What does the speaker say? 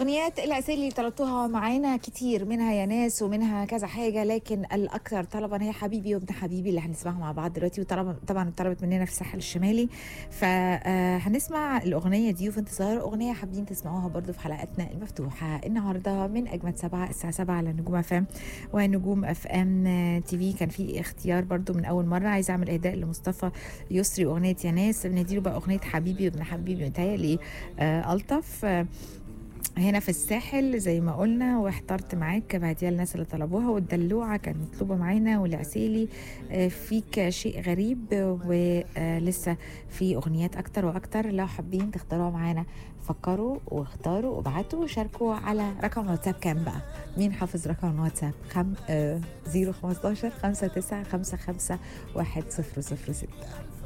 اغنيات العسيل اللي طلبتوها معانا كتير منها يا ناس ومنها كذا حاجه لكن الاكثر طلبا هي حبيبي وابن حبيبي اللي هنسمعها مع بعض دلوقتي وطلب طبعا طلبت مننا في الساحل الشمالي فهنسمع الاغنيه دي وفي انتظار اغنيه حابين تسمعوها برضو في حلقتنا المفتوحه النهارده من اجمد سبعه الساعه 7 على نجوم اف ام ونجوم اف ام تي في كان في اختيار برضو من اول مره عايزه اعمل اهداء لمصطفى يسري اغنيه يا ناس بنديله بقى اغنيه حبيبي وابن حبيبي متهيألي آه الطف آه هنا في الساحل زي ما قلنا واحترت معاك بعديها الناس اللي طلبوها والدلوعه كانت مطلوبه معانا والعسيلي آه، فيك شيء غريب ولسه في اغنيات اكتر واكتر لو حابين تختاروها معانا فكروا واختاروا وابعتوا وشاركوا على رقم الواتساب كام بقى مين حافظ رقم الواتساب خم... آه 015 59 55 1006